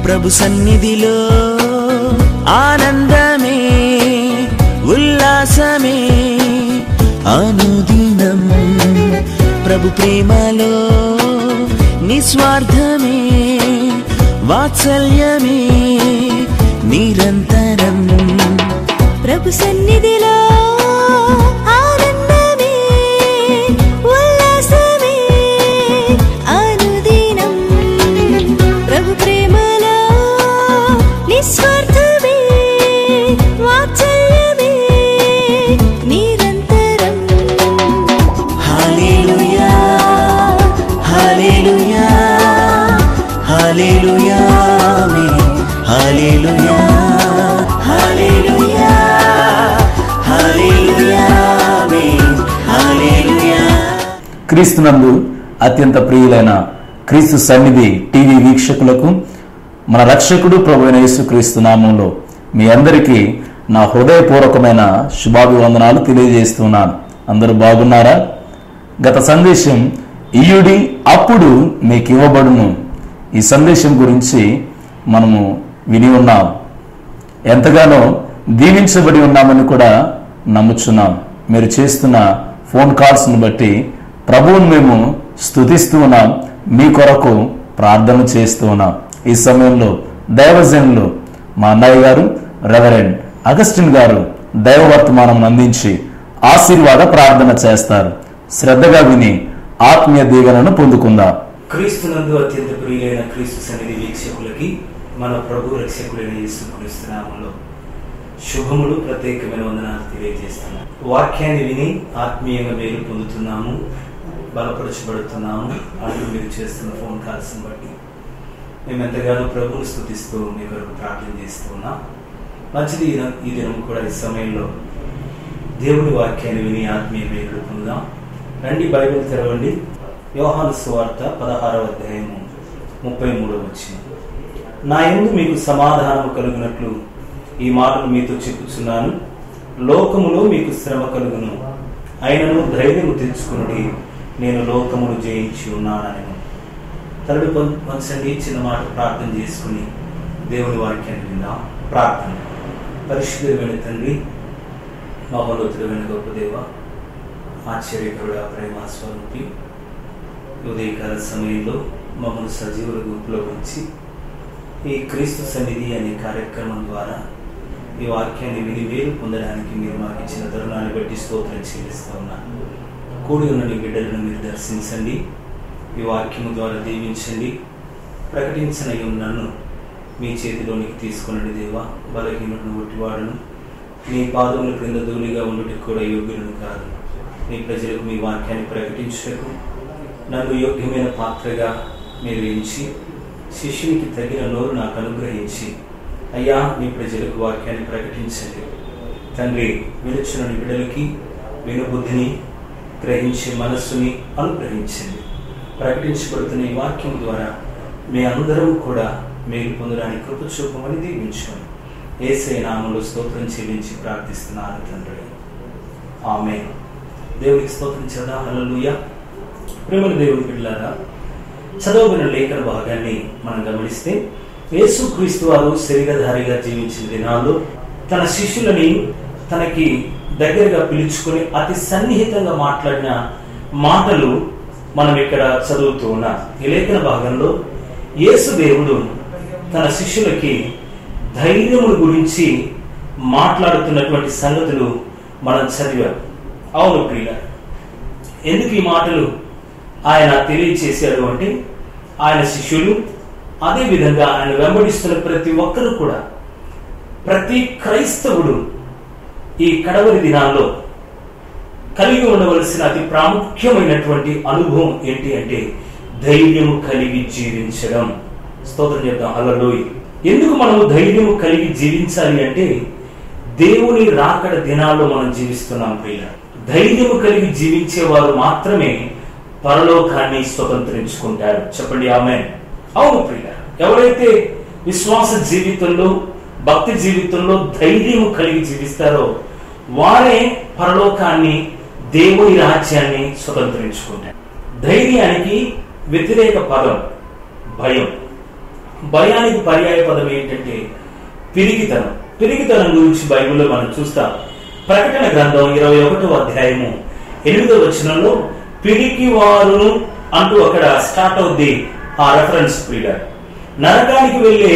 ప్రభు సన్నిధిలో ఆనందమే ఉల్లాసమే అనుదినం ప్రభు ప్రేమలో నిస్వార్థమే వాత్సల్యమే నిరంతరం ప్రభు సన్నిధిలో ఆనందమే ఉల్లాసమే అనుదినం ప్రభు ప్రేమలో నిస్వార్థమే వాత్సల్యమే నిరంతరం హల్లెలూయా హల్లెలూయా హల్లెలూయా ఆమేన్. హల్లెలూయా హల్లెలూయా హల్లెలూయా ఆమేన్. హల్లెలూయా క్రీస్తునందు అత్యంత ప్రియులైన క్రీస్తు సన్నిధి టీవీ వీక్షకులకు మన రక్షకుడు ప్రభు అయిన యేసుక్రీస్తు నామంలో మీ అందరికీ నా హృదయపూర్వకమైన శుభాభివందనాలు తెలియజేస్తున్నాను అందరూ బాగున్నారా గత సందేశం ఇయుడి అప్పుడు మీకు ఇవ్వబడును ఈ సందేశం గురించి మనము విని ఉన్నాం ఎంతగానో దీవించబడి ఉన్నామని కూడా నమ్ముచున్నాం మీరు చేస్తున్న ఫోన్ కాల్స్ను బట్టి ప్రభువును మేము స్తుతిస్తూ ఉన్నాం మీ కొరకు ప్రార్థన చేస్తూ ఉన్నాం ఈ సమయంలో దైవజనులు మా అన్నయ్య గారు రెవరెండ్ అగస్టిన్ గారు దైవ వర్తమానం అందించి ఆశీర్వాద ప్రార్థన చేస్తారు శ్రద్ధగా విని ఆత్మీయ దీవెనను పొందుకుందాం క్రీస్తునందు అత్యంత ప్రియులైన క్రీస్తు సన్నిధి వీక్షకులకి మన ప్రభు రక్షకులైన యేసు క్రీస్తు నామంలో శుభములు ప్రత్యేకమైన వందనాలు తెలియజేస్తున్నాం వాక్యాన్ని విని ఆత్మీయంగా మేలు పొందుతున్నాము బలపరచబడుతున్నాము అంటూ మీరు చేస్తున్న ఫోన్ కాల్స్ని బట్టి మేము ఎంతగానో ప్రభువుని స్థుతిస్తూ మీ కొరకు ప్రార్థన చేస్తూ ఉన్నాం మంచిది ఈ దినం- ఈ దినం కూడా ఈ సమయంలో దేవుని వాక్యాన్ని విని ఆత్మీయ మేలు పొందుదాం రండి బైబిల్ తెరవండి యోహాను సువార్త పదహారవ అధ్యాయము ముప్పై మూడవ వచ్చిన నా ఎందు మీకు సమాధానము కలుగునట్లు ఈ మాటలు మీతో చెప్పుచున్నాను లోకములో మీకు శ్రమ కలుగును అయినను ధైర్యము తెచ్చుకునుడి నేను లోకమును జయించి ఉన్నానని తరుడు పంచండి చిన్న మాట ప్రార్థన చేసుకుని దేవుని వాక్యాన్ని విందాం ప్రార్థన పరిశుద్ధమైన తండ్రి మహోన్నతుడమైన గొప్ప దేవ ఆశ్చర్యకరుడ ప్రేమ స్వరూపి ఉదయకాల సమయంలో మమ్మల్ని సజీవుల గుంపులో ఉంచి ఈ క్రీస్తు సన్నిధి అనే కార్యక్రమం ద్వారా ఈ వాక్యాన్ని విని వేలు పొందడానికి మీరు మాకు ఇచ్చిన తరుణాన్ని బట్టి స్తోత్రం చెల్లిస్తూ ఉన్నాను కూడి ఉన్న నీ బిడ్డలను మీరు దర్శించండి ఈ వాక్యము ద్వారా దీవించండి ప్రకటించిన ఈ నన్ను మీ చేతిలోనికి తీసుకునండి దేవా బలహీనులను ఒట్టివాడును నీ పాదముల క్రింద ధూళిగా ఉండుటకు కూడా యోగ్యులను కాదు నీ ప్రజలకు మీ వాక్యాన్ని ప్రకటించుటకు నన్ను యోగ్యమైన పాత్రగా మీరు ఎంచి శిష్యునికి తగిన నోరు నాకు అనుగ్రహించి అయ్యా మీ ప్రజలకు వాక్యాన్ని ప్రకటించండి తండ్రి విలుచున్న నీ బిడ్డలకి వినుబుద్ధిని గ్రహించే మనస్సుని అనుగ్రహించండి ప్రకటించబడుతున్న ఈ వాక్యం ద్వారా మీ అందరం కూడా మేలు పొందడానికి కృప చూపమని దీవించుకోండి ఏసై నామంలో స్తోత్రం చెల్లించి ప్రార్థిస్తున్నాను తండ్రి ఆమె దేవునికి స్తోత్రం చేద్దాం హల్లెలూయా ప్రేమల దేవుని బిడ్డలారా చదవబడిన లేఖన భాగాన్ని మనం గమనిస్తే యేసుక్రీస్తు వారు శరీరధారిగా జీవించిన దినాల్లో తన శిష్యులని తనకి దగ్గరగా పిలుచుకొని అతి సన్నిహితంగా మాట్లాడిన మాటలు మనం ఇక్కడ చదువుతూ ఉన్నాం ఈ లేఖన భాగంలో యేసు దేవుడు తన శిష్యులకి ధైర్యముల గురించి మాట్లాడుతున్నటువంటి సంగతులు మనం చదివాం అవును ప్రియ ఎందుకు ఈ మాటలు ఆయన తెలియచేశాడు అంటే ఆయన శిష్యులు అదే విధంగా ఆయన వెంబడిస్తున్న ప్రతి ఒక్కరు కూడా ప్రతి క్రైస్తవుడు ఈ కడవరి దినాల్లో కలిగి ఉండవలసిన అతి ప్రాముఖ్యమైనటువంటి అనుభవం ఏంటి అంటే ధైర్యము కలిగి జీవించడం స్తోత్రం చెప్తాం అల్లలోయ్ ఎందుకు మనము ధైర్యము కలిగి జీవించాలి అంటే దేవుని రాకడ దినాల్లో మనం జీవిస్తున్నాం ప్రియ ధైర్యము కలిగి జీవించేవారు మాత్రమే పరలోకాన్ని స్వతంత్రించుకుంటారు చెప్పండి ఆమె అవును ప్రియ ఎవరైతే విశ్వాస జీవితంలో భక్తి జీవితంలో ధైర్యం కలిగి జీవిస్తారో వారే పరలోకాన్ని దేవుని రాజ్యాన్ని స్వతంత్రించుకుంటారు ధైర్యానికి వ్యతిరేక పదం భయం భయానికి పర్యాయ పదం ఏంటంటే పిరిగితనం పిరిగితనం గురించి బైబిల్లో మనం చూస్తాం ప్రకటన గ్రంథం ఇరవై ఒకటో అధ్యాయము ఎనిమిదో వచనంలో పిరికి వారును అంటూ అక్కడ స్టార్ట్ అవుద్ది ఆ రెఫరెన్స్ ప్రియుల నరకానికి వెళ్ళే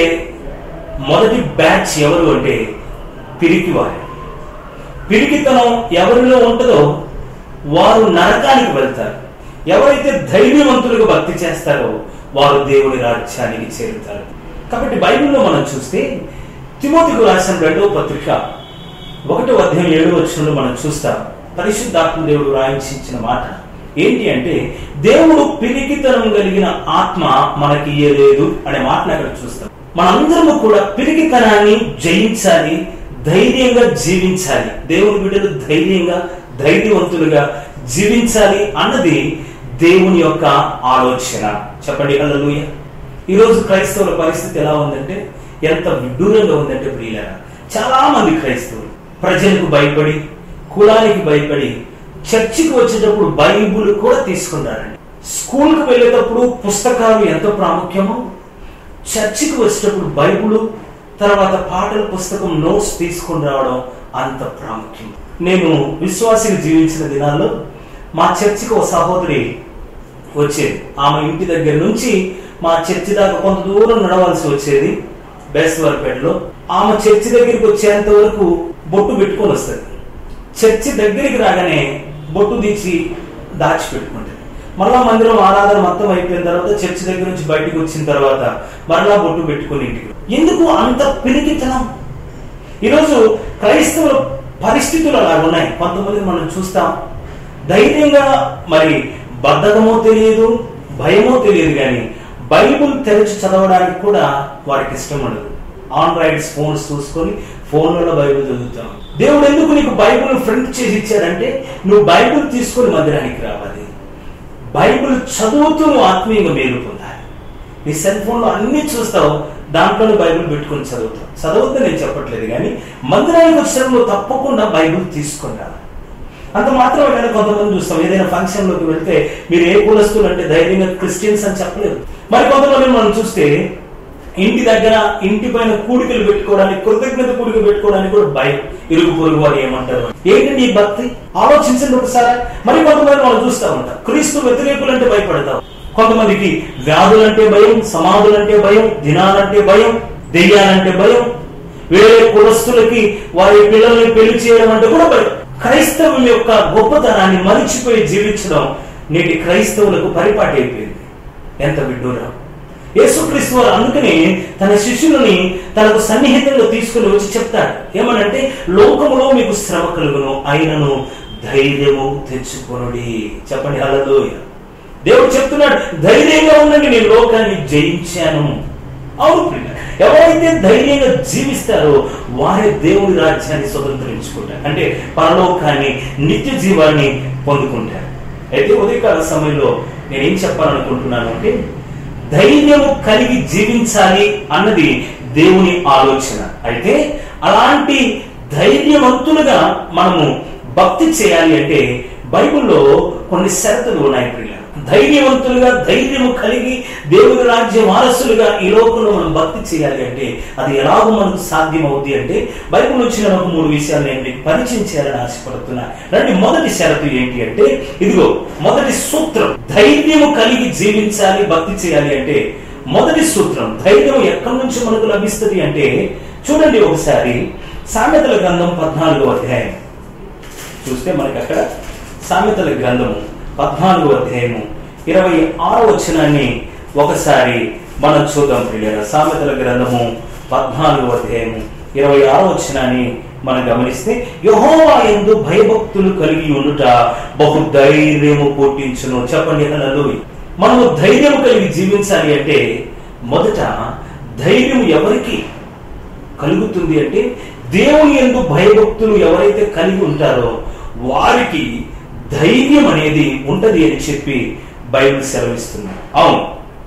మొదటి బ్యాచ్ ఎవరు అంటే పిరికి వారు పిరికితనం ఎవరిలో ఉంటుందో వారు నరకానికి వెళ్తారు ఎవరైతే ధైర్యవంతులుగా భక్తి చేస్తారో వారు దేవుని రాజ్యానికి చేరుతారు కాబట్టి బైబిల్లో మనం చూస్తే తిమోతికు రాసిన రెండవ పత్రిక ఒకటో అధ్యాయం ఏడో వచనంలో మనం చూస్తాం పరిశుద్ధాత్మ దేవుడు రాయించిన మాట ఏంటి అంటే దేవుడు పిరికితనం కలిగిన ఆత్మ మనకి ఇయ్యలేదు అనే మాటను అక్కడ చూస్తాం మనందరము కూడా పిరికితనాన్ని జయించాలి ధైర్యంగా జీవించాలి దేవుని బిడ్డలు ధైర్యంగా ధైర్యవంతులుగా జీవించాలి అన్నది దేవుని యొక్క ఆలోచన చెప్పండి హల్లెలూయా ఈరోజు క్రైస్తవుల పరిస్థితి ఎలా ఉందంటే ఎంత విడ్డూరంగా ఉందంటే ప్రియులారా చాలా మంది క్రైస్తవులు ప్రజలకు భయపడి కులానికి భయపడి చర్చికి వచ్చేటప్పుడు బైబుల్ కూడా తీసుకున్నారండి స్కూల్కి వెళ్ళేటప్పుడు పుస్తకాలు ఎంత ప్రాముఖ్యమో చర్చికి వచ్చేటప్పుడు బైబుల్ తర్వాత పాటల పుస్తకం నోట్స్ తీసుకొని రావడం అంత ప్రాముఖ్యం నేను విశ్వాసిగా జీవించిన దినాల్లో మా చర్చికి ఒక సహోదరి వచ్చేది ఆమె ఇంటి దగ్గర నుంచి మా చర్చి దాకా కొంత దూరం నడవాల్సి వచ్చేది బేస్వర్పేటలో ఆమె చర్చి దగ్గరికి వచ్చేంత వరకు బొట్టు పెట్టుకొని వస్తుంది చర్చి దగ్గరికి రాగానే బొట్టు తీసి దాచిపెట్టుకుంటుంది మరలా మందిరం ఆరాధన మొత్తం అయిపోయిన తర్వాత చర్చి దగ్గర నుంచి బయటకు వచ్చిన తర్వాత మరలా బొట్టు పెట్టుకుని ఇంటికి ఎందుకు అంత పిరికితనం ఈరోజు క్రైస్తవుల పరిస్థితులు అలా ఉన్నాయి కొంతమంది మనం చూస్తాం ధైర్యంగా మరి బద్ధకమో తెలియదు భయమో తెలియదు కానీ బైబుల్ తెరిచి చదవడానికి కూడా వారికి ఇష్టం ఉండదు ఆండ్రాయిడ్స్ ఫోన్స్ చూసుకొని ఫోన్లలో బైబిల్ చదువుతాం దేవుడు ఎందుకు నీకు బైబిల్ ఫ్రంట్ చేసి ఇచ్చాడంటే నువ్వు బైబిల్ తీసుకొని మందిరానికి రావాలి బైబిల్ చదువుతూ నువ్వు ఆత్మీయంగా మేలు పొందాలి నీ సెల్ ఫోన్లో అన్ని చూస్తావు దాంట్లోనే బైబిల్ పెట్టుకొని చదువుతావు చదవద్దు నేను చెప్పట్లేదు కానీ మందిరానికి వచ్చినప్పుడు నువ్వు తప్పకుండా బైబిల్ తీసుకొని రావాలి అంత మాత్రమే కానీ కొంతమంది చూస్తాం ఏదైనా ఫంక్షన్ లోకి వెళ్తే మీరు ఏ కులస్తులు అంటే ధైర్యంగా క్రిస్టియన్స్ అని చెప్పలేరు మరి కొంతమంది మనం చూస్తే ఇంటి దగ్గర ఇంటి పైన కూడికలు పెట్టుకోవడానికి కృతజ్ఞత కూడిక పెట్టుకోవడానికి కూడా భయం ఇరుగు పొరుగు వారు ఏమంటారు ఏంటండి ఈ భక్తి ఆలోచించండి ఒకసారి మరి కొంతమంది మనం చూస్తా ఉంటాం క్రీస్తు వ్యతిరేకులు అంటే భయపడతాం కొంతమందికి వ్యాధులంటే భయం సమాధులంటే భయం దినాలంటే భయం దెయ్యాలంటే భయం వేరే కులస్తులకి వారి పిల్లల్ని పెళ్లి చేయడం అంటే కూడా భయం క్రైస్తవం యొక్క గొప్పతనాన్ని మరిచిపోయి జీవించడం నేటి క్రైస్తవులకు పరిపాటి అయిపోయింది ఎంత విడ్డూరం యేసుక్రీస్తు వారు అందుకని తన శిష్యులని తనకు సన్నిహితంగా తీసుకుని వచ్చి చెప్తాడు ఏమనంటే లోకములో మీకు శ్రమ కలుగును అయినను ధైర్యము తెచ్చుకొనుడి చెప్పండి హల్లెలూయా దేవుడు చెప్తున్నాడు ధైర్యంగా ఉండండి నేను లోకాన్ని జయించాను అవును ప్రియ ఎవరైతే ధైర్యంగా జీవిస్తారో వారే దేవుని రాజ్యాన్ని స్వతంత్రించుకుంటారు అంటే పరలోకాన్ని నిత్య జీవాన్ని పొందుకుంటారు అయితే ఉదయకాల సమయంలో నేనేం చెప్పాలనుకుంటున్నాను అంటే ధైర్యము కలిగి జీవించాలి అన్నది దేవుని ఆలోచన అయితే అలాంటి ధైర్యవంతులుగా మనము భక్తి చేయాలి అంటే బైబిల్లో కొన్ని షరతులు ఉన్నాయి ప్రియ ధైర్యవంతులుగా ధైర్యము కలిగి దేవుని రాజ్య వారసులుగా ఈ లోకంలో మనం భక్తి చేయాలి అంటే అది ఎలాగో మనకు సాధ్యం అవుద్ది అంటే బైబిల్ వచ్చిన ఒక మూడు విషయాలు నేను మీకు పరిచయం చేయాలని ఆశపడుతున్నా రండి మొదటి షరతు ఏంటి అంటే ఇదిగో మొదటి సూత్రం ధైర్యము కలిగి జీవించాలి భక్తి చేయాలి అంటే మొదటి సూత్రం ధైర్యం ఎక్కడి నుంచి మనకు లభిస్తుంది అంటే చూడండి ఒకసారి సామెతల గ్రంథం పద్నాలుగో అధ్యాయం చూస్తే మనకి అక్కడ సామెతల గ్రంథము పద్నాలుగో అధ్యాయము ఇరవై ఆరో వచనాన్ని ఒకసారి మనం చూద్దాం ప్రియుల సామెతల గ్రంథము పద్నాలుగో అధ్యాయము ఇరవై ఆరో వచనాన్ని మనం గమనిస్తే యహోవా ఎందు భయభక్తులు కలిగి ఉండుట బహు ధైర్యము పుట్టించును చెప్పండి అన్నలు మనము ధైర్యం కలిగి జీవించాలి అంటే మొదట ధైర్యం ఎవరికి కలుగుతుంది అంటే దేవుని ఎందు భయభక్తులు ఎవరైతే కలిగి ఉంటారో వారికి ధైర్యం అనేది ఉంటది అని చెప్పి బైబిల్ సెలవిస్తుంది అవును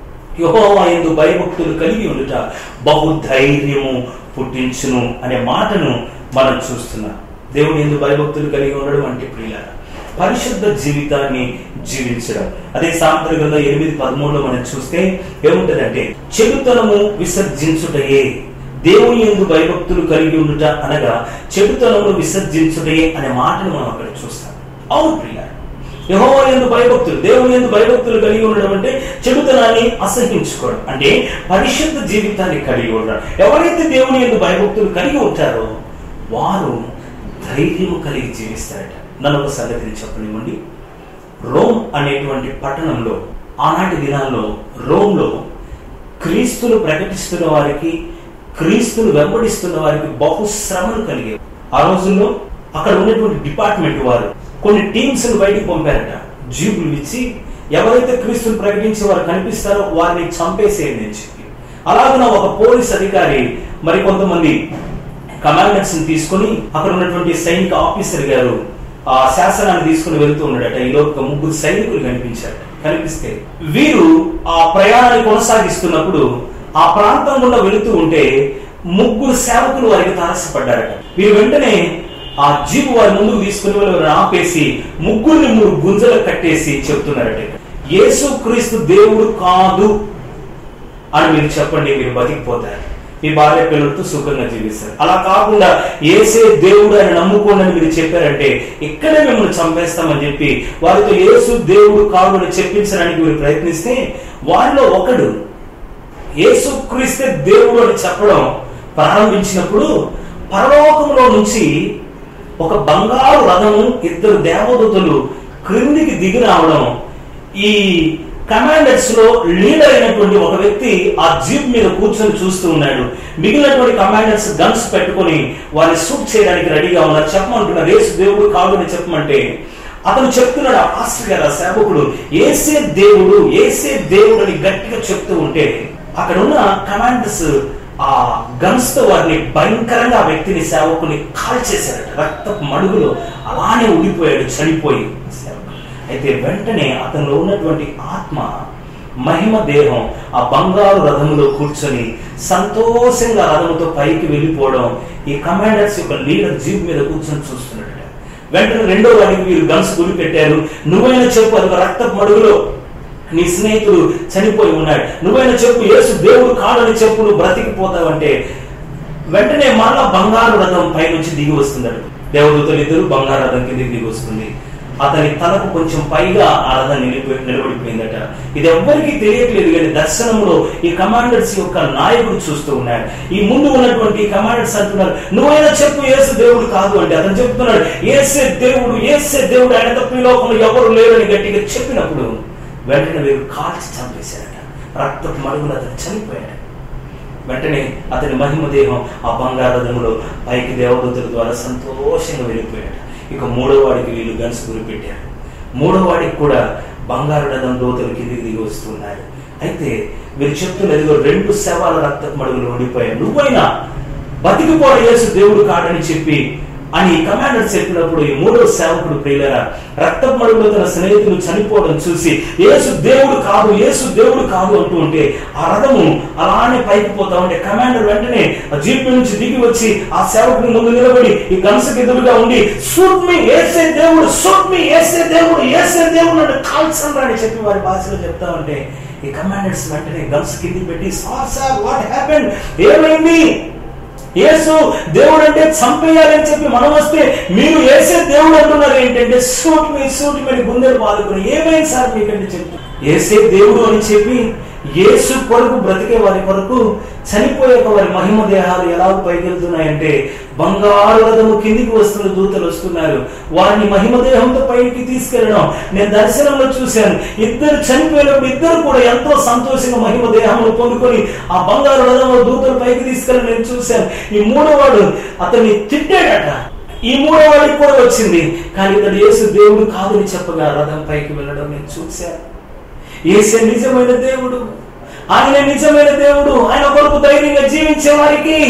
యహోవా ఎందు భయభక్తులు కలిగి ఉండుట బహు ధైర్యము పుట్టించును అనే మాటను మనం చూస్తున్నాం దేవుని ఎందు భయభక్తులు కలిగి ఉండడం అంటే ప్రియుల పరిశుద్ధ జీవితాన్ని జీవించడం అదే సాంతర గ్రంథం ఎనిమిది పదమూడులో మనం చూస్తే ఏముంటదంటే చెడుతనము విసర్జించుటయే దేవుని ఎందు భయభక్తులు కలిగి ఉండుట అనగా చెడుతనమును విసర్జించుటయే అనే మాటను మనం అక్కడ చూస్తాం అవును ప్రియ యెహోవా ఎందు భయభక్తులు దేవుని ఎందు భయభక్తులు కలిగి ఉండడం అంటే చెడుతనాన్ని అసహించుకోవడం అంటే పరిశుద్ధ జీవితాన్ని కలిగి ఉండడం ఎవరైతే దేవుని ఎందు భయభక్తులు కలిగి ఉంటారో వారు ధైర్యము కలిగి జీవిస్తారట నన్ను ఒక సంగతిని చెప్పనివ్వండి రోమ్ అనేటువంటి పట్టణంలో ఆనాటి దినాల్లో రోమ్లో క్రీస్తును ప్రకటిస్తున్న వారికి క్రీస్తును వెంబడిస్తున్న వారికి బహు శ్రమలు కలిగేవి ఆ రోజుల్లో అక్కడ ఉన్నటువంటి డిపార్ట్మెంట్ వారు కొన్ని టీమ్స్ బయటికి పంపారట జీపులు ఇచ్చి ఎవరైతే క్రీస్తును ప్రకటించి వారు కనిపిస్తారో వారిని చంపేసేయండి అని చెప్పి అలాగే ఒక పోలీస్ అధికారి మరి కొంతమంది కమాండర్స్ తీసుకొని అక్కడ ఉన్నటువంటి సైనిక ఆఫీసర్ గారు ఆ శాసనాన్ని తీసుకుని వెళ్తూ ఉన్నాడట ఈ లోపు ముగ్గురు సైనికులు కనిపించారు కనిపిస్తే వీరు ఆ ప్రయాణాన్ని కొనసాగిస్తున్నప్పుడు ఆ ప్రాంతం గుండా వెళుతూ ఉంటే ముగ్గురు సేవకులు వారికి తారసపడ్డారట వీరు వెంటనే ఆ జీపు వారి ముందుకు తీసుకుని వారిని ఆపేసి ముగ్గురిని మూడు గుంజలు కట్టేసి చెప్తున్నారట యేసు క్రీస్తు దేవుడు కాదు అని మీరు చెప్పండి మీరు బతికిపోతారు మీ భార్య పిల్లలతో సుఖంగా జీవిస్తారు అలా కాకుండా ఏసే దేవుడు అని నమ్ముకోండి అని మీరు చెప్పారంటే ఇక్కడే మిమ్మల్ని చంపేస్తామని చెప్పి వారితో యేసు దేవుడు కాదు అని చెప్పించడానికి మీరు ప్రయత్నిస్తే వారిలో ఒకడు యేసు క్రీస్తే దేవుడు అని చెప్పడం ప్రారంభించినప్పుడు పరలోకంలో నుంచి ఒక బంగారు రథము ఇద్దరు దేవదూతలు క్రిందికి దిగి రావడం ఈ కమాండర్స్ లో లీడర్ అయినటువంటి ఒక వ్యక్తి ఆ జీప్ మీద కూర్చొని చూస్తూ ఉన్నాడు మిగిలినటువంటి కమాండర్స్ గన్స్ పెట్టుకొని వారిని షూట్ చేయడానికి రెడీగా ఉన్నారు చెప్పమంటున్నారు యేసు దేవుడు కాదు అని చెప్పమంటే అతను చెప్తున్నాడు ఆ పాస్టర్ గారు ఆ సేవకుడు ఏసే దేవుడు ఏసే దేవుడు అని గట్టిగా చెప్తూ ఉంటే అక్కడ ఉన్న కమాండర్స్ ఆ గన్స్ తో వారిని భయంకరంగా ఆ వ్యక్తిని సేవకుని కాల్చేశారట రక్తపు మడుగులో అలానే ఉండిపోయాడు చనిపోయి సేవకుడు. అయితే వెంటనే అతనిలో ఉన్నటువంటి ఆత్మ మహిమ దేహం ఆ బంగారు రథములో కూర్చొని సంతోషంగా రథముతో పైకి వెళ్ళిపోవడం ఈ కమాండర్స్ యొక్క లీడర్ జీప్ మీద కూర్చొని చూస్తున్నాడు వెంటనే రెండో వాడికి వీరు గన్స్ గురి పెట్టారు నువ్వైనా చెప్పు అది ఒక రక్తపు మడుగులో నీ స్నేహితుడు చనిపోయి ఉన్నాడు నువ్వైనా చెప్పు యేసు దేవుడు కాడని చెప్పు నువ్వు బ్రతికిపోతావంటే వెంటనే మరలా బంగారు రథం పైనుంచి దిగి వస్తుందట దేవదూతలు ఇద్దరు బంగారు రథం కిందకి దిగి వస్తుంది అతని తలకు కొంచెం పైగా ఆ రథం నిలిపోయి నిలబడిపోయిందట ఇది ఎవ్వరికీ తెలియట్లేదు కానీ దర్శనంలో ఈ కమాండర్స్ యొక్క నాయకుడు చూస్తూ ఉన్నాడు ఈ ముందు ఉన్నటువంటి కమాండర్స్ అంటున్నారు నువ్వైనా చెప్పు ఏసు దేవుడు కాదు అంటే అతను చెప్తున్నాడు ఏసే దేవుడు ఏసే దేవుడు ఆయన తప్ప ఈ లోకంలో ఎవరు లేరని గట్టిగా చెప్పినప్పుడు వెంటనే వీరు కాల్చి చంపేశారట రక్తపు మడుగులు అతను చనిపోయాడు వెంటనే అతని మహిమ దేహం ఆ బంగారథములో పైకి దేవదూతల ద్వారా సంతోషంగా వెళ్ళిపోయాడు ఇక మూడో వాడికి వీళ్ళు గన్స్ గురిపెట్టారు మూడో వాడికి కూడా బంగారు రథం దూతలు కిందికి దిగి వస్తున్నారు అయితే వీరు చెప్తున్నది ఇదిగో రెండు శవాల రక్త మడుగులు ఉండిపోయాయి నువ్వైనా బతికిపోవ యేసు దేవుడు కాడని చెప్పి అని కమాండర్ చెప్పినప్పుడు ఈ మూడో సేవకుడు ప్రియులరా రక్త మడుగులో తన స్నేహితులు చనిపోవడం చూసి యేసు దేవుడు కాదు యేసు దేవుడు కాదు అంటూ ఉంటే ఆ రథము అలానే పైకి పోతా ఉంటే కమాండర్ వెంటనే ఆ జీప్ నుంచి దిగి వచ్చి ఆ సేవకుని ముందు నిలబడి ఈ గంసకి ఎదురుగా ఉండి సూట్ మీ ఏసే దేవుడు సూట్ మీ ఏసే దేవుడు ఏసే దేవుడు అంటే కాల్చండి అని చెప్పి వారి భాషలో చెప్తా ఉంటే ఈ కమాండర్స్ వెంటనే గన్స్ కింది పెట్టి సార్ సార్ వాట్ హ్యాపెన్ ఏమైంది యేసు దేవుడు అంటే చంపేయాలని చెప్పి మనం వస్తే మీరు ఏసే దేవుడు అంటున్నారు ఏంటంటే సూట్ మీ సూట్ మీ గుండెలు బాదుకుని ఏమైంది సార్ మీకంటే చెప్తూ ఏసే దేవుడు అని చెప్పి యేసు కొరకు బ్రతికే వారి కొరకు చనిపోయాక వారి మహిమ దేహాలు ఎలా పైకెళ్తున్నాయంటే బంగారు రథము కిందికి వస్తున్న దూతలు వస్తున్నారు వారిని మహిమ దేహంతో పైకి తీసుకెళ్ళడం నేను దర్శనంలో చూశాను ఇద్దరు చనిపోయినప్పుడు ఇద్దరు కూడా ఎంతో సంతోషంగా మహిమ దేహమును పొందుకొని ఆ బంగారు రథంలో దూతలు పైకి తీసుకెళ్ళి నేను చూశాను ఈ మూడో వాడు అతన్ని తిట్టాడట ఈ మూడో వాడికి కూడా వచ్చింది కానీ ఇతడు యేసు దేవుడు కాదని చెప్పగా రథం పైకి వెళ్ళడం నేను చూశాను ఏసే నిజమైన దేవుడు ఆయన నిజమైన దేవుడు ఆయన కొరకు ధైర్యంగా జీవించే వారికి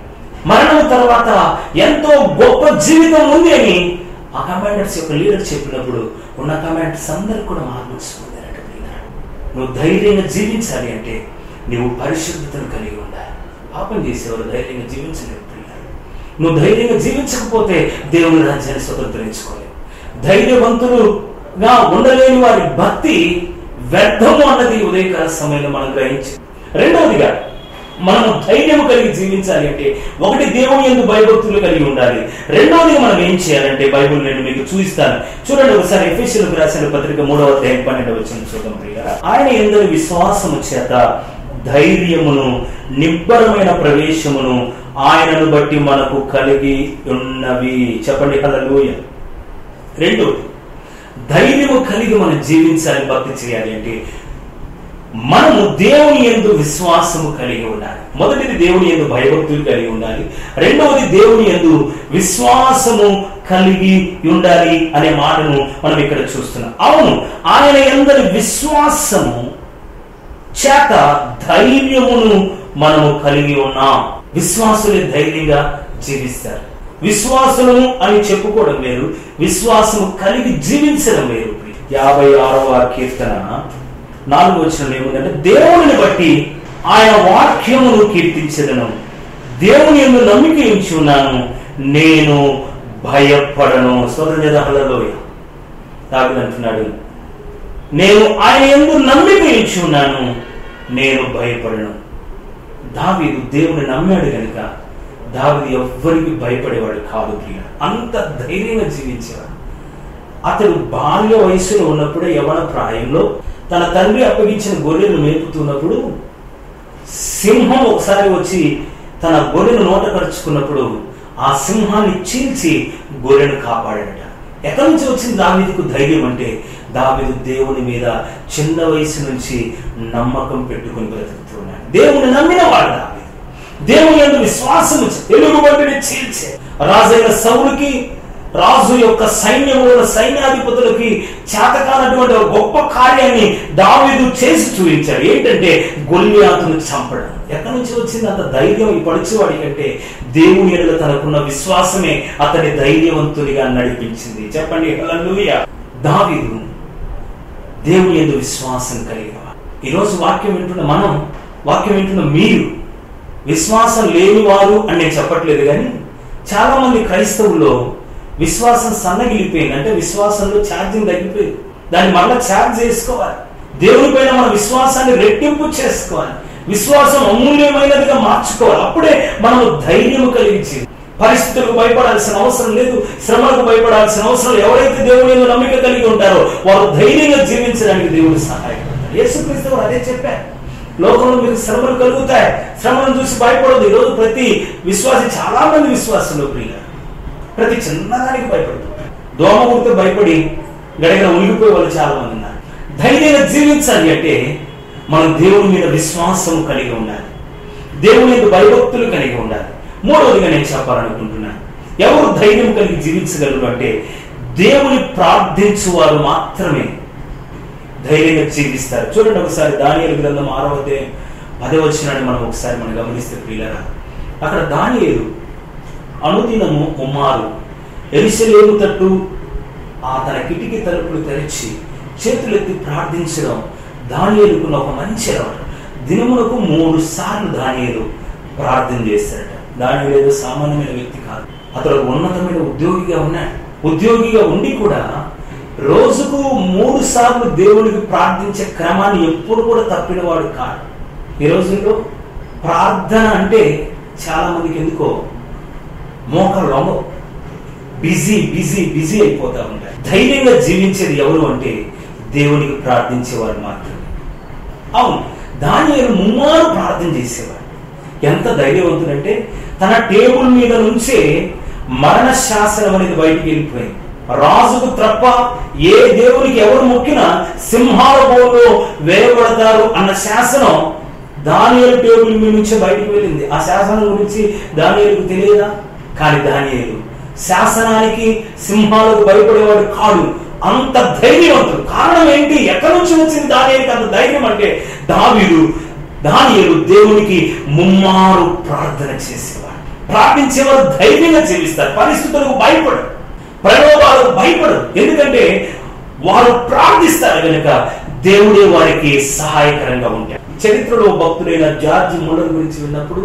మరణం తర్వాత ఎంతో గొప్ప జీవితం ఉంది అని ఆ కమాండర్స్ యొక్క లీడర్ చెప్పినప్పుడు ఉన్న కమాండర్స్ అందరూ కూడా మార్పులు పొందారట ప్రియులారా. నువ్వు ధైర్యంగా జీవించాలి అంటే నువ్వు పరిశుద్ధతను కలిగి ఉండాలి పాపం చేసేవారు ధైర్యంగా జీవించలేరు ప్రియులారా. నువ్వు ధైర్యంగా జీవించకపోతే దేవుని రాజ్యాన్ని స్వతంత్రించుకోలేవు ధైర్యవంతులుగా ఉండలేని వారి భక్తి వ్యర్థము అన్నది ఉదయకాల సమయంలో మనం గ్రహించి రెండవదిగా మనము ధైర్యం కలిగి జీవించాలి అంటే ఒకటి దేవుని ఎందు భయభక్తులు కలిగి ఉండాలి రెండవది మనం ఏం చేయాలంటే బైబుల్ నేను మీకు చూపిస్తాను చూడండి ఒకసారి ఎఫీషియల్కు రాసిన పత్రిక మూడవ అధ్యాయం పన్నెండవ వచ్చిన చూద్దాం ప్రియులారా. ఆయన ఎందరి విశ్వాసము చేత ధైర్యమును నిబ్బరమైన ప్రవేశమును ఆయనను బట్టి మనకు కలిగి ఉన్నవి చెప్పండి హల్లెలూయ రెండు ధైర్యము కలిగి మనం జీవించాలి భక్తి చేయాలి అంటే మనము దేవుని ఎందు విశ్వాసము కలిగి ఉండాలి మొదటిది దేవుని ఎందు భయభక్తులు కలిగి ఉండాలి రెండవది దేవుని ఎందు విశ్వాసము కలిగి ఉండాలి అనే మాటను మనం ఇక్కడ చూస్తున్నాం అవును ఆయన ఎందరి విశ్వాసము చేత ధైర్యమును మనము కలిగి ఉన్నాం విశ్వాసులే ధైర్యంగా జీవిస్తారు విశ్వాసులము అని చెప్పుకోవడం వేరు విశ్వాసము కలిగి జీవించడం వేరు యాభై ఆరవ కీర్తన నాలుగు వచ్చిన ఏముందంటే దేవుని బట్టి ఆయన వాక్యమును కీర్తించదను దేవుని ఎందు నమ్మిక ఉంచి ఉన్నాను నేను భయపడను సోదరలోయ తాగుడు అంటున్నాడు నేను ఆయన ఎందు నమ్మిక ఉంచి ఉన్నాను నేను భయపడను దావీదు దేవుని నమ్మాడు కనుక దావీదు ఎవ్వరికి భయపడేవాడు కాదు ప్రియ అంత ధైర్యంగా జీవించేవాడు అతడు బాల్య వయసులో ఉన్నప్పుడే యవన ప్రాయంలో తన తండ్రి అప్పగించిన గొర్రెను మేపుతున్నప్పుడు సింహం ఒకసారి వచ్చి తన గొర్రెను నోట కరుచుకున్నప్పుడు ఆ సింహాన్ని చీల్చి గొర్రెను కాపాడాడట ఎక్కడి నుంచి వచ్చింది దావీదుకు ధైర్యం అంటే దావీదు దేవుని మీద చిన్న వయసు నుంచి నమ్మకం పెట్టుకుని బ్రతుకుతున్నాడు దేవుని నమ్మిన వాడు దావీదు దేవుని యందు విశ్వాసము తెలుగుబడిని చీల్చే రాజైన సౌలుకి రాజు యొక్క సైన్యముల సైన్యాధిపతులకి చేతకానటువంటి ఒక గొప్ప కార్యాన్ని దావీదు చేసి చూపించాడు ఏంటంటే గొల్లియాతును చంపడం ఎక్కడి నుంచి వచ్చింది అంత ధైర్యం ఈ పడుచువాడి కంటే దేవుని ఎడల తనకున్న విశ్వాసమే అతని ధైర్యవంతునిగా నడిపించింది చెప్పండి హల్లెలూయా దావీదు దేవుని ఎందు విశ్వాసం కలిగిన వాడు. ఈరోజు వాక్యం వింటున్న మనం వాక్యం వింటున్న మీరు విశ్వాసం లేని వారు అని నేను చెప్పట్లేదు కానీ చాలా మంది క్రైస్తవుల్లో విశ్వాసం సన్నగిలిపోయింది అంటే విశ్వాసంలో ఛార్జింగ్ తగ్గిపోయింది దాన్ని మళ్ళీ ఛార్జ్ చేసుకోవాలి దేవుని పైన మన విశ్వాసాన్ని రెట్టింపు చేసుకోవాలి విశ్వాసం అమూల్యమైనదిగా మార్చుకోవాలి అప్పుడే మనము ధైర్యం కలిగించి పరిస్థితులకు భయపడాల్సిన అవసరం లేదు శ్రమలకు భయపడాల్సిన అవసరం లేదు. ఎవరైతే దేవుని మీద నమ్మిక కలిగి ఉంటారో వారు ధైర్యంగా జీవించడానికి దేవుడు సహాయపడతారు యేసుక్రీస్తు వారు అదే చెప్పారు లోకంలో మీకు శ్రమలు కలుగుతాయి శ్రమలను చూసి భయపడదు ఈరోజు ప్రతి విశ్వాసి చాలా మంది విశ్వాసంలో ప్రియ ప్రతి చిన్నదానికి భయపడుతుంటారు దోమ కుడితే భయపడి గడగడ ఉలిగిపోయే వాళ్ళు చాలా మంది ఉన్నారు ధైర్యంగా జీవించాలి అంటే మనం దేవుని మీద విశ్వాసం కలిగి ఉండాలి దేవుని యొక్క భయభక్తులు కలిగి ఉండాలి మూడవదిగా నేను చెప్పాలనుకుంటున్నాను ఎవరు ధైర్యం కలిగి జీవించగలరు అంటే దేవుని ప్రార్థించువారు మాత్రమే ధైర్యంగా జీవిస్తారు చూడండి ఒకసారి దానియలు గ్రంథం ఆరవ అధ్యాయం పదవచనాన్ని మనం ఒకసారి మనం గమనిస్తే ప్రియులరా అక్కడ దానియేలు అనుదినము ఉమ్మారు ఎరిసలేము తట్టు ఆ తన కిటికీ తలుపులు తెరిచి చేతులెత్తి ప్రార్థించడం దానియేలుకున్న ఒక మంచి అలవాటు దినమునకు మూడు సార్లు దానియేలు ప్రార్థన చేశాడట దానియేలు ఏదో సామాన్యమైన వ్యక్తి కాదు అతడు ఒక ఉన్నతమైన ఉద్యోగిగా ఉన్నాడు ఉద్యోగిగా ఉండి కూడా రోజుకు మూడు సార్లు దేవునికి ప్రార్థించే క్రమాన్ని ఎప్పుడు కూడా తప్పినవాడు కాదు ఈ రోజుల్లో ప్రార్థన అంటే చాలా మందికి ఎందుకో మోకాలు లొంగవు బిజీ బిజీ బిజీ అయిపోతా ఉంటారు ధైర్యంగా జీవించేది ఎవరు అంటే దేవునికి ప్రార్థించేవారు మాత్రమే అవును దానియేలు ముమ్మారు ప్రార్థన చేసేవాడు ఎంత ధైర్యవంతుడంటే తన టేబుల్ మీద నుంచే మరణ శాసనం అనేది బయటికి వెళ్ళిపోయింది రాజుకు తప్ప ఏ దేవునికి ఎవరు మొక్కినా సింహాల బోలో వేయబడతారు అన్న శాసనం దానియేలు టేబుల్ మీద నుంచి బయటికి వెళ్ళింది ఆ శాసనం గురించి దానియేలుకు తెలియదా కానీ దానియేలు శాసనానికి సింహాలకు భయపడేవాడు కాడు అంత ధైర్యవంతుడు కారణం ఏంటి ఎక్కడి నుంచి వచ్చింది దానియేలుకి అంత ధైర్యం అంటే దావీదు దానియేలు దేవునికి ముమ్మారు ప్రార్థన చేసేవాడు ప్రార్థించేవారు ధైర్యంగా జీవిస్తారు పరిస్థితులకు భయపడు ప్రలోభాలకు భయపడు ఎందుకంటే వారు ప్రార్థిస్తారు కనుక దేవుడే వారికి సహాయకరంగా ఉంటాడు చరిత్రలో భక్తుడైన జార్జ్ ముల్లర్ గురించి విన్నప్పుడు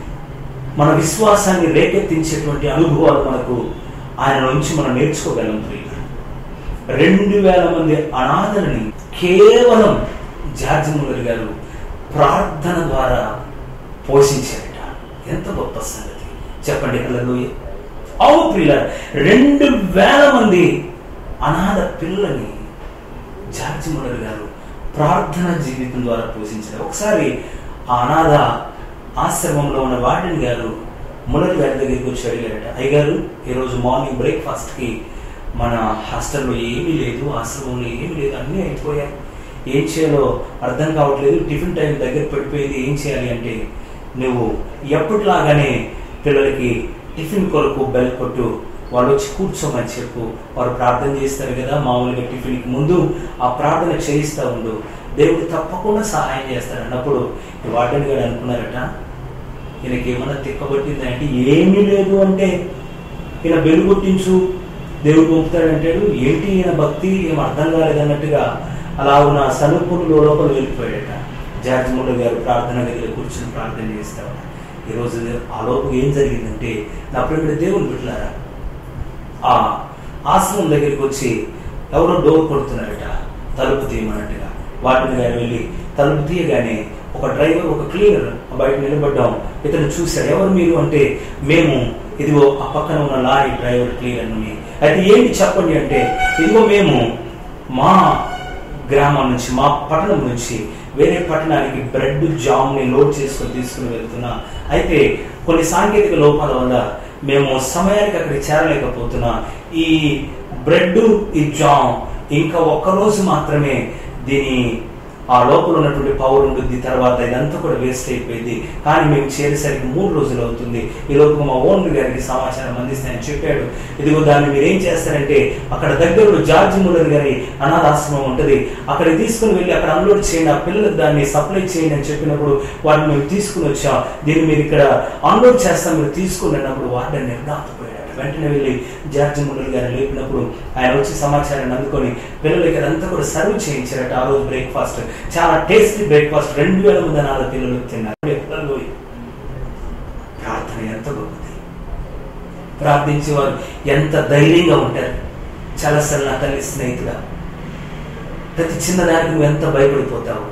మన విశ్వాసాన్ని రేకెత్తించేటువంటి అనుభవాలు మనకు ఆయన నుంచి మనం నేర్చుకోగలం ప్రియులు రెండు వేల మంది అనాథలని కేవలం జార్జ్ ముల్లర్ గారు ప్రార్థన ద్వారా పోషించారట ఎంత గొప్ప సంగతి చెప్పండి హల్లెలూయా అవును ప్రియుల రెండు వేల మంది అనాథ పిల్లల్ని జార్జ్ ముల్లర్ గారు ప్రార్థన జీవితం ద్వారా పోషించారు ఒకసారి ఆ అనాథ ఆశ్రమంలో ఉన్న వార్డెన్ గారు ముల్లర్ గారి దగ్గరికి వచ్చి అడిగారట అయ్యగారు ఈరోజు మార్నింగ్ బ్రేక్ఫాస్ట్కి మన హాస్టల్లో ఏమీ లేదు ఆశ్రమంలో ఏమీ లేదు అన్నీ అయిపోయాయి ఏం చేయాలో అర్థం కావట్లేదు టిఫిన్ టైం దగ్గర పడిపోయింది ఏం చేయాలి అంటే నువ్వు ఎప్పటిలాగానే పిల్లలకి టిఫిన్ కొరకు బెల్ కొట్టు వాళ్ళు వచ్చి కూర్చోమని చెప్పు వారు ప్రార్థన చేస్తారు కదా మామూలుగా టిఫిన్కి ముందు ఆ ప్రార్థన చేయిస్తూ ఉండు దేవుడు తప్పకుండా సహాయం చేస్తాడు అన్నప్పుడు ఈ వార్డెన్ గారు అనుకున్నారట ఈయనకి ఏమన్నా తిక్కబట్టింది అంటే ఏమీ లేదు అంటే ఈయన బెలు కొట్టించు దేవుడు పంపుతాడంటాడు ఏంటి ఈయన భక్తి ఏం అర్థం కాలేదన్నట్టుగా అలా ఉన్న సనుపుడు లోపల వెళ్ళిపోయాడట జార్జ్ ముller గారు ప్రార్థన గదిలో కూర్చొని ప్రార్థన చేస్తాడు ఈరోజు ఆ లోపు ఏం జరిగిందంటే నా ప్రేమిడ దేవుని బిడ్డలారా ఆ ఆశ్రమం దగ్గరికి వచ్చి ఎవరో డోర్ కొడుతున్నారట తలుపు తీయమన్నట్టుగా వాటిని గారు వెళ్ళి తలుపు తీయగానే ఒక డ్రైవర్ ఒక క్లీనర్ బయట నిలబడ్డాం ఇతను చూశాడు ఎవరు మీరు అంటే మేము ఇదిగో ఆ పక్కన ఉన్న లారీ డ్రైవర్ క్లీనర్ని అయితే ఏంటి చెప్పండి అంటే ఇదిగో మేము మా గ్రామం నుంచి మా పట్టణం నుంచి వేరే పట్టణానికి బ్రెడ్ జామ్ ని లోడ్ చేసుకొని తీసుకుని వెళ్తున్నా అయితే కొన్ని సాంకేతిక లోపాల వల్ల మేము సమయానికి అక్కడికి చేరలేకపోతున్నా ఈ బ్రెడ్ ఈ జామ్ ఇంకా ఒక్క రోజు మాత్రమే దీని ఆ లోపల ఉన్నటువంటి పవర్ ఉంటుంది తర్వాత ఇదంతా కూడా వేస్ట్ అయిపోయింది కానీ మేము చేరేసరికి మూడు రోజులు అవుతుంది ఈ లోపు మా ఓనర్ గారికి సమాచారం అందిస్తే ఆయన చెప్పాడు ఇదిగో దాన్ని మీరు ఏం చేస్తారంటే అక్కడ దగ్గరలో జార్జ్ ముల్లర్ గారి అనాథాశ్రమం ఉంటుంది అక్కడ తీసుకుని వెళ్ళి అక్కడ అన్లోడ్ చేయండి ఆ పిల్లలకు దాన్ని సప్లై చేయండి అని చెప్పినప్పుడు వాటిని మేము తీసుకుని వచ్చాం దీన్ని మీరు ఇక్కడ అన్లోడ్ చేస్తాం మీరు తీసుకుని అన్నప్పుడు వార్డెన్ నిర్ణాతపోయాడు వెంటనే వెళ్ళి జార్జ్ ముల్లర్ గారు లేపినప్పుడు ఆయన వచ్చి సమాచారాన్ని అందుకొని పిల్లలకి అదంతా కూడా సర్వ్ చేయించారట ఆ రోజు బ్రేక్ఫాస్ట్ చాలా టేస్టీ బ్రేక్ఫాస్ట్ రెండు వేల మంది అనాథ పిల్లలు తిన్నారు హల్లెలూయా. ప్రార్థన ఎంత గొప్పది ప్రార్థించేవారు ఎంత ధైర్యంగా ఉంటారు చాలా సార్లు నా తల్లి స్నేహితుడా ప్రతి చిన్నదానికి నువ్వు ఎంత భయపడిపోతావు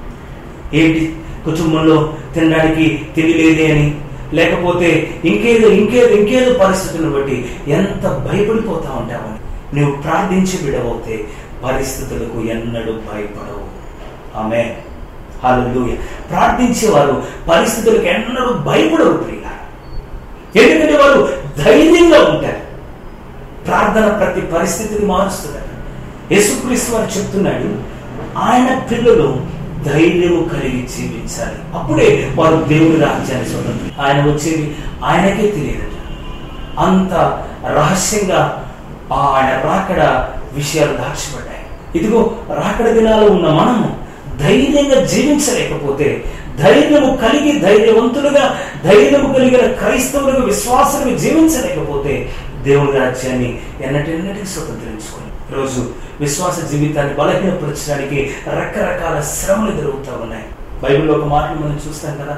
ఏంటి కుటుంబంలో తినడానికి తిండి లేదే అని లేకపోతే ఇంకేదో ఇంకేదో ఇంకేదో పరిస్థితులను బట్టి ఎంత భయపడిపోతా ఉంటావు నువ్వు ప్రార్థించి బిడవతే పరిస్థితులకు ఎన్నడూ భయపడవు ఆమె హల్లెలూయా ప్రార్థించేవారు పరిస్థితులకు ఎన్నడూ భయపడవు ప్రియ ఎందుకంటే వారు ధైర్యంగా ఉంటారు ప్రార్థన ప్రతి పరిస్థితిని మారుస్తుందట యేసుక్రీస్తు వారు చెప్తున్నాడు ఆయన పిల్లలు ధైర్యము కలిగి జీవించాలి అప్పుడే వారు దేవుని రాజ్యాన్ని స్వతంత్రం ఆయన వచ్చేది ఆయనకే తెలియదట అంత రహస్యంగా ఆ ఆయన రాకడ విషయాలు దాచిపడ్డాయి ఇదిగో రాకడ దినాలు ఉన్న మనము ధైర్యంగా జీవించలేకపోతే ధైర్యము కలిగి ధైర్యవంతులుగా ధైర్యము కలిగిన క్రైస్తవులుగా విశ్వాసులుగా జీవించలేకపోతే దేవుని రాజ్యాన్ని ఎన్నటెన్నటికి స్వతంత్రించుకుని ఈరోజు విశ్వాస జీవితాన్ని బలహీనపరచడానికి రకరకాల శ్రమలు ఎదురవుతా ఉన్నాయి బైబిల్లో ఒక మాటలు మనం చూస్తాం కదా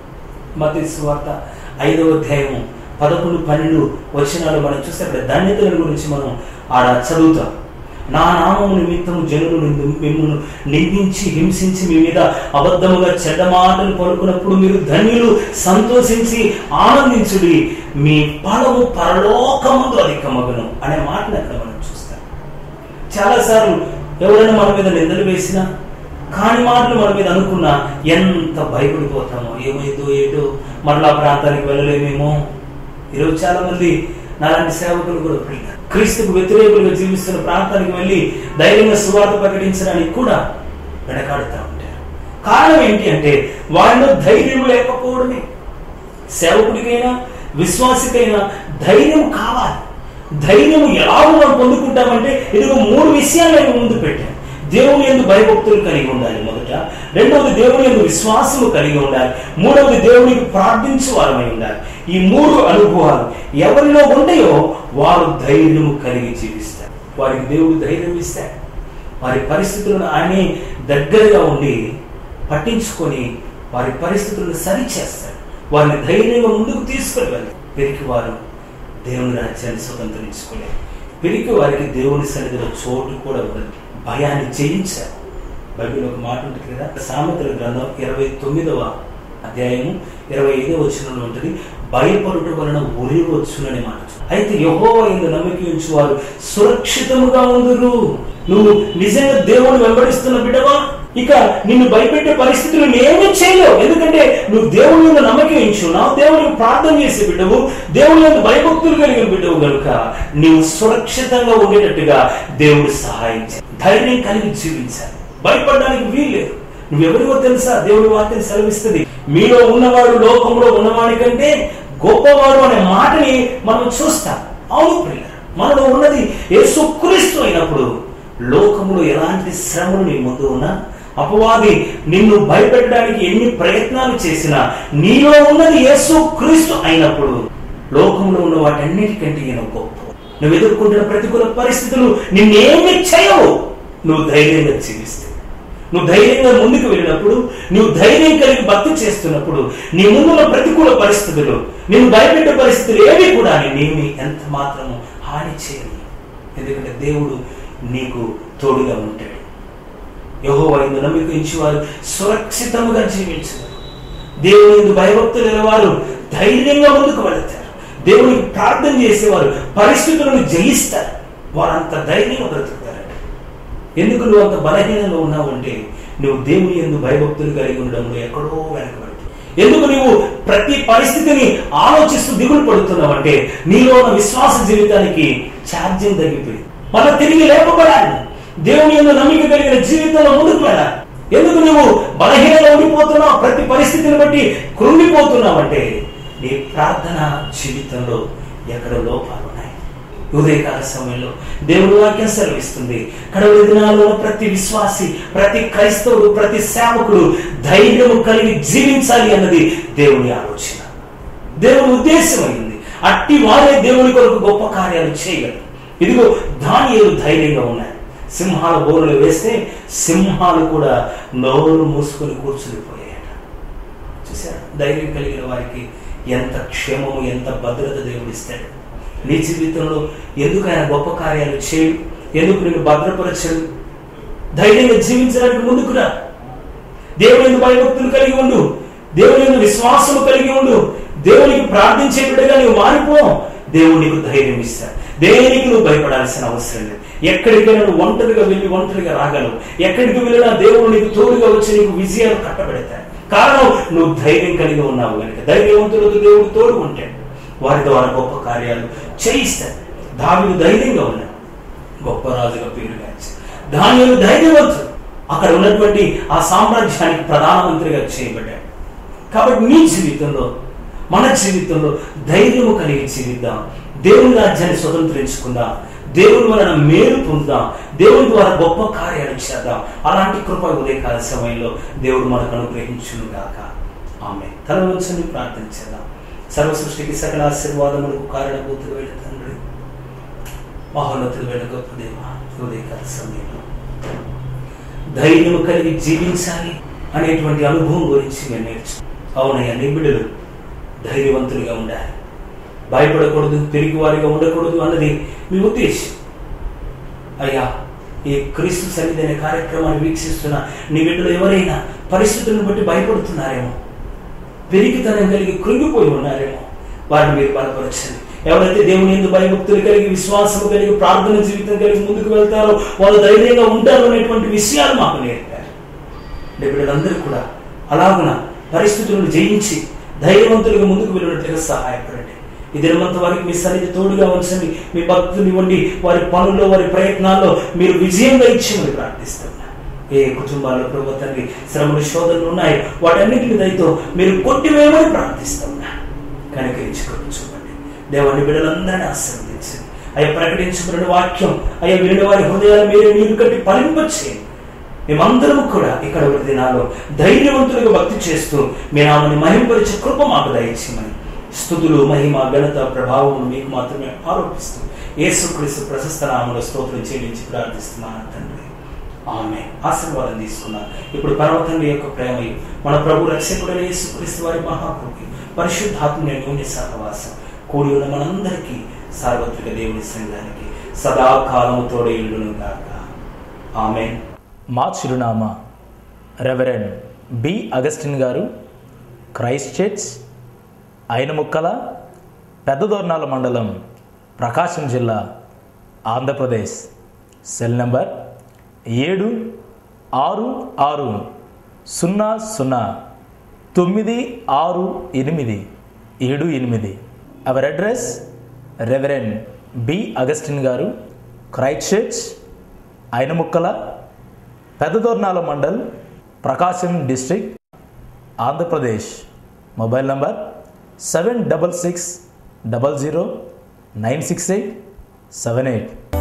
మత వార్త ఐదవ అధ్యాయము పదకొండు పన్నెండు వచనాలు మనం చూస్తే అక్కడ ధన్యతల గురించి మనం ఆడ చదువుతాం నా నామము నిమిత్తము జనులు నిన్ను- మిమ్మును నిందించి హింసించి మీ మీద అబద్ధముగా చెడ్డ మాటలు పలుకున్నప్పుడు మీరు ధన్యులు సంతోషించి ఆనందించుడి మీ ఫలము పరలోకముందు అధికమగును అనే మాటను అక్కడ మనం చూస్తాం చాలాసార్లు ఎవరైనా మన మీద నిందలు వేసినా కాని మాటలు మన మీద అనుకున్నా ఎంత భయపడిపోతామో ఏమైందో ఏటో మరలా ఆ ప్రాంతానికి వెళ్ళలేమేమో ఈరోజు చాలా మంది నాలాంటి సేవకులు కూడా ఉన్నారు. క్రీస్తుకు వ్యతిరేకులుగా జీవిస్తున్న ప్రాంతానికి వెళ్ళి ధైర్యంగా సువార్త ప్రకటించడానికి కూడా వెనకాడుతూ ఉంటారు కారణం ఏంటి అంటే వాళ్ళలో ధైర్యం లేకపోవడమే సేవకుడికైనా విశ్వాసికైనా ధైర్యం కావాలి ధైర్యం ఎలా మనం పొందుకుంటామంటే ఇదిగో మూడు విషయాలు నేను ముందు పెట్టాను దేవుని ఎందు భయభక్తులు కలిగి ఉండాలి మొదట రెండవది దేవుని ఎందు విశ్వాసము కలిగి ఉండాలి మూడవది దేవునికి ప్రార్థించు వారమై ఉండాలి ఈ మూడు అనుభవాలు ఎవరిలో ఉంటాయో వారు ధైర్యము కలిగి జీవిస్తారు వారికి దేవుడు ధైర్యం ఇస్తాడు వారి పరిస్థితులను ఆయనే దగ్గరగా ఉండి పట్టించుకొని వారి పరిస్థితులను సరిచేస్తాడు వారిని ధైర్యంగా ముందుకు తీసుకుని వెళ్ళి వీరికి వారు దేవుని రాజ్యాన్ని స్వతంత్రించుకోలేదు పిరికి వారికి దేవుని సన్నిధిలో చోటు కూడా ఉండదు భయాన్ని జయించారు బైబిల్ ఒక మాట ఉంటుంది కదా సామెతల గ్రంథం ఇరవై తొమ్మిదవ అధ్యాయము ఇరవై ఐదవ వచనంలో ఉంటుంది భయపడుట వలన ఉరి వచ్చునని మాట అయితే యహో ఎందు నమ్మిక ఉంచి వారు సురక్షితముగా ఉందురు నువ్వు నిజంగా దేవుని వెంబడిస్తున్న బిడ్డవా ఇక నిన్ను భయపెట్టే పరిస్థితులు ఏమీ చేయలేవు ఎందుకంటే నువ్వు దేవుని మీద నమ్మకం ఉంచున్నావు దేవునికి ప్రార్థన చేసే బిడ్డవు దేవుని మీద భయభక్తులు కలిగిన బిడ్డవు కనుక నీవు సురక్షితంగా ఉండేటట్టుగా దేవుడు సహాయం చేయాలి ధైర్యం కలిగి జీవించాలి భయపడడానికి వీల్లేదు నువ్వెవరివో తెలుసా దేవుడి వాక్యం సెలవిస్తుంది మీలో ఉన్నవాడు లోకంలో ఉన్నవాడి కంటే గొప్పవాడు అనే మాటని మనం చూస్తాం అవును ప్రియ మనలో ఉన్నది యేసుక్రీస్తు అయినప్పుడు లోకంలో ఎలాంటి శ్రమలు నీ ముందు ఉన్నా అపవాది నిన్ను భయపెట్టడానికి ఎన్ని ప్రయత్నాలు చేసినా నీలో ఉన్నది యేసు క్రీస్తు అయినప్పుడు లోకంలో ఉన్న వాటన్నిటికంటే ఈయన గొప్ప నువ్వు ఎదుర్కొంటున్న ప్రతికూల పరిస్థితులు నిన్నేమి చేయవు నువ్వు ధైర్యంగా జీవిస్తే నువ్వు ధైర్యంగా ముందుకు వెళ్ళినప్పుడు నువ్వు ధైర్యం కలిగి భక్తి చేస్తున్నప్పుడు నీ ముందున్న ప్రతికూల పరిస్థితులు నేను భయపెట్టే పరిస్థితులు ఏవి కూడా నేమి ఎంత మాత్రము హాని చేయను ఎందుకంటే దేవుడు నీకు తోడుగా ఉంటాడు యహో వైందు నమ్మిక ఇచ్చి వారు సురక్షితముగా జీవించారు దేవుని ఎందు భయభక్తులు వారు ధైర్యంగా ముందుకు వెళతారు దేవునికి ప్రార్థన చేసేవారు పరిస్థితులను జయిస్తారు వారంత ధైర్యంగా బ్రతుకుతారు ఎందుకు నువ్వు అంత బలహీనంగా ఉన్నావు అంటే నువ్వు దేవుని ఎందు భయభక్తులు కలిగి ఉండడంలో ఎక్కడో వెనకబడి ఎందుకు నువ్వు ప్రతి పరిస్థితిని ఆలోచిస్తూ దిగులు పడుతున్నావు అంటే నీలో ఉన్న విశ్వాస జీవితానికి ఛార్జింగ్ తగ్గిపోయింది మళ్ళీ తిరిగి లేపబడాలి దేవుని ఎందు నమ్మిక కలిగిన జీవితంలో ముందుకు వెళ్ళాలి ఎందుకు నువ్వు బలహీనంగా ఉండిపోతున్నావు ప్రతి పరిస్థితిని బట్టి కృంగిపోతున్నావు అంటే నీ ప్రార్థన జీవితంలో ఎక్కడ లోపాలు ఉన్నాయి ఉదయకాల సమయంలో దేవుడు వాక్యం సెలవిస్తుంది కడవరి దినాల్లో ప్రతి విశ్వాసి ప్రతి క్రైస్తవుడు ప్రతి సేవకుడు ధైర్యము కలిగి జీవించాలి అన్నది దేవుని ఆలోచన దేవుని ఉద్దేశమైంది అట్టి వారే దేవుని కొరకు గొప్ప కార్యాలు చేయగలరు ఇదిగో దానియేలు ధైర్యంగా ఉన్నాయి సింహాల బోరులు వేస్తే సింహాలు కూడా నోరు మూసుకొని కూర్చునిపోయాయట చూసారా ధైర్యం కలిగిన వారికి ఎంత క్షేమము ఎంత భద్రత దేవుడు ఇస్తాడు నీ జీవితంలో ఎందుకు ఆయన గొప్ప కార్యాలు చేయడు ఎందుకు నేను భద్రపరచడు ధైర్యంగా జీవించడానికి ముందుకురా దేవుని ఎందు భయభక్తులు కలిగి ఉండు దేవుని ఎందు విశ్వాసము కలిగి ఉండు దేవునికి ప్రార్థించే బిడ్డగా నువ్వు మారిపో దేవుడు నీకు ధైర్యం ఇస్తాడు దేనికి నువ్వు భయపడాల్సిన అవసరం లేదు ఎక్కడికైనా నువ్వు ఒంటరిగా వెళ్ళి ఒంటరిగా రాగలవు ఎక్కడికి వెళ్ళినా దేవుడు నీకు తోడుగా వచ్చి నీకు విజయాలు కట్టబెడతాడు కారణం నువ్వు ధైర్యం కలిగి ఉన్నావు కనుక ధైర్యవంతులకు దేవుడు తోడు ఉంటాడు వారి ద్వారా గొప్ప కార్యాలు చేయిస్తాడు దావిడు ధైర్యంగా ఉన్నాడు గొప్ప రాజుగా పేరుగాంచి దానిలో ధైర్యవంతుడు అక్కడ ఉన్నటువంటి ఆ సామ్రాజ్యానికి ప్రధానమంత్రిగా చేయబడ్డాడు కాబట్టి నీ జీవితంలో మన జీవితంలో ధైర్యము కలిగి జీవిద్దాం దేవుని రాజ్యాన్ని స్వతంత్రించుకుందాం దేవుని వలన మేలు పొందుదాం దేవుని ద్వారా గొప్ప కార్యాలు చేద్దాం అలాంటి కృప ఉదయకాల సమయంలో దేవుడు మనకు అనుగ్రహించును గాక ఆమె తల వంచని ప్రార్థన చేద్దాం సర్వ సృష్టికి సకల ఆశీర్వాదములకు కారణభూతులు వెళ్ళ తండ్రి మహోన్నతులు వెళ్ళ గొప్ప దేవ ఉదయకాల సమయంలో ధైర్యం కలిగి జీవించాలి అనేటువంటి అనుభవం గురించి మేము నేర్చు అవునయ్యా నీ బిడ్డలు ధైర్యవంతులుగా ఉండాలి భయపడకూడదు తిరిగి వారిగా ఉండకూడదు అన్నది మీ ఉద్దేశం అయ్యా ఈ క్రీస్తు సన్నిధి అనే కార్యక్రమాన్ని వీక్షిస్తున్న నీ బిడ్డలు ఎవరైనా పరిస్థితులను బట్టి భయపడుతున్నారేమో పెరిగితనం కలిగి కృంగిపోయి ఉన్నారేమో వారిని మీరు బలపరచండి ఎవరైతే దేవుని ఎందు భయభక్తులు కలిగి విశ్వాసం కలిగి ప్రార్థన జీవితం కలిగి ముందుకు వెళ్తారో వాళ్ళు ధైర్యంగా ఉంటారు అనేటువంటి విషయాలు మాకు నేర్పారు అంటే బిడ్డలందరూ కూడా అలాగున పరిస్థితులను జయించి ధైర్యవంతులుగా ముందుకు వెళ్ళినట్లుగా సహాయపడండి ఈ దినమంతా వారికి మీ సన్నిధి తోడుగా ఉంచండి మీ భక్తులు ఇవ్వండి వారి పనుల్లో వారి ప్రయత్నాల్లో మీరు విజయంగా ఇచ్చి ప్రార్థిస్తున్నా ఏ కుటుంబాల్లో ప్రభు తండ్రి శ్రమలు శోధనలు ఉన్నాయి వాటన్నిటిని దయతో మీరు కొట్టివేయమని ప్రార్థిస్తున్నా కనుకరించుకొని చూడండి దేవాన్ని బిడ్డలందరినీ ఆశీర్వదించండి అయ్యా ప్రకటించబడిన వాక్యం అయ్యా వినిన వారి హృదయాలు మీరే నీరు కట్టి ఫలింపచేయండి మేమందరం కూడా ఇక్కడ ఒక దినాల్లో ధైర్యవంతులుగా భక్తి చేస్తూ మీ నామని మహింపరిచే కృప మాకు దయచేయమని స్థుతులు మహిమ ఘనత ప్రభావం మీకు మాత్రమే ఆరోపిస్తూ యేసుక్రీస్తు ప్రశస్త నామంలో స్తోత్రం చెల్లించి ప్రార్థిస్తున్నాను తండ్రి ఆమె ఆశీర్వాదం తీసుకున్నా ఇప్పుడు పర్వతండి యొక్క ప్రేమ మన ప్రభు రక్షకుడైన యేసుక్రీస్తు వారి మహాకృపి పరిశుద్ధాత్మ న్యూన్య సహవాసం కూడి ఉన్న మనందరికీ సార్వత్రిక దేవుని సంఘానికి సదాకాలము తోడేయుడును గాక ఆమె మా చిరునామా రెవరెండ్ బి అగస్టిన్ గారు క్రైస్ట్ చర్చ్ అయినముక్కల పెద్దదోర్నాల మండలం ప్రకాశం జిల్లా ఆంధ్రప్రదేశ్ సెల్ నంబర్ ఏడు ఆరు ఆరు సున్నా సున్నా తొమ్మిది ఆరు ఎనిమిది ఏడు ఎనిమిది our address reverend B Augustine గారు Christ church Ainamukkala Peddadornala mandal Prakasam district Andhra Pradesh mobile number seven double six double zero nine six eight seven eight